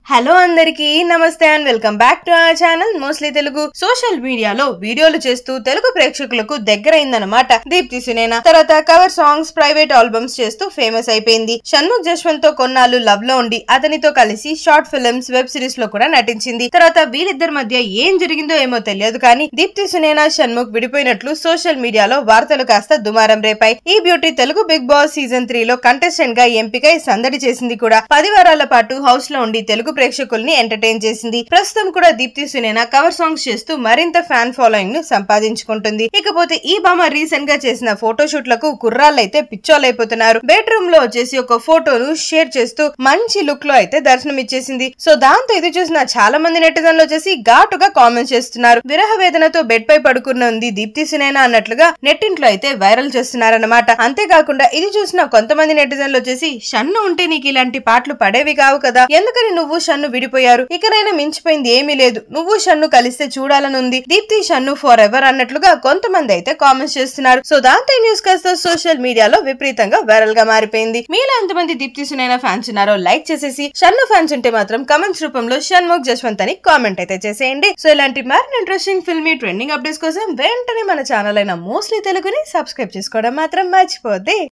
hello అందరికీ namaste and welcome back to our channel mostly Telugu social మీడియాలో వీడియోలు చేస్తూ తెలుగు ప్రేక్షకులకు దగ్గరైందనమాట దీప్తి సునేనా తర్వాత కవర్ సాంగ్స్ ప్రైవేట్ ఆల్బమ్స్ చేస్తూ ఫేమస్ అయిపోయింది షణ్ముఖ్ జశ్వంత్ తో కొన్నాళ్ళు లవ్ లో ఉండి అతనితో కలిసి షార్ట్ ఫిల్మ్స్ వెబ్ సిరీస్ లో కూడా నటించింది తర్వాత వీరిద్దరి మధ్య ఏం జరిగిందో ఏమో తెలియదు కానీ దీప్తి సునేనా షణ్ముఖ్ విడిపోయినట్లు సోషల్ మీడియాలో వార్తలు కాస్త దుమారం రేపాయి ఈ beauty Telugu big boss season three లో కంటెస్టెంట్ గా ఎంపికై సందడి చేసింది కూడా పది వారాల పాటు హౌస్ లో ఉండి తెలుగు ప్రేక్షకుల్ని ఎంటర్టైన్ చేసింది ప్రస్తుతం కూడా దీప్తి సునేనా కవర్ సాంగ్స్ చేస్తూ మరింత ఫ్యాన్ ఫాలోయింగ్ ను సంపాదించుకుంటుంది ఇకపోతే ఈ భామ రీసెంట్ గా చేసిన ఫోటోషూట్లకు కుర్రాళ్ళైతే పిచ్చోలైపోతున్నారు బెడ్రూమ్ లో వచ్చేసి ఒక ఫోటోను షేర్ చేస్తూ మంచి లుక్ లో అయితే దర్శనం ఇచ్చేసింది సో దాంతో ఇది చూసిన చాలా మంది నెటిజన్లు వచ్చేసి ఘాటుగా కామెంట్ చేస్తున్నారు విరహ వేదనతో బెడ్ పై పడుకున్న ఉంది దీప్తి సునేనా అన్నట్లుగా నెట్టింట్లో అయితే వైరల్ చేస్తున్నారన్నమాట అంతేకాకుండా ఇది చూసిన కొంతమంది నెటిజన్లు వచ్చేసి షన్ను ఉంటే నీకు ఇలాంటి పాటలు పడేవి కావు కదా ఎందుకని నువ్వు షన్ను విడిపోయారు ఇకనైనా మించిపోయింది ఏమీ లేదు నువ్వు షన్ను కలిస్తే చూడాలని ఉంది దీప్తి షన్ను ఫర్ ఎవర్ అన్నట్లుగా కొంతమంది అయితే కామెంట్స్ చేస్తున్నారు సో దాంతో ఈ న్యూస్ కాస్త సోషల్ మీడియాలో విపరీతంగా వైరల్ గా మారిపోయింది మీలో ఎంతమంది దీప్తి సునైనా ఫ్యాన్స్ ఉన్నారో లైక్ చేసేసి షన్ను ఫ్యాన్స్ ఉంటే మాత్రం కమెంట్స్ రూపంలో షణ్ముఖ్ జశ్వంత్ అని కామెంట్ అయితే చేసేయండి సో ఇలాంటి మరిన్ని ఇంట్రెస్టింగ్ ఫిల్మీ ట్రెండింగ్ అప్డేట్స్ కోసం వెంటనే మన ఛానల్ అయిన మోస్ట్లీ తెలుగుని సబ్స్క్రైబ్ చేసుకోవడం మాత్రం మర్చిపోద్ది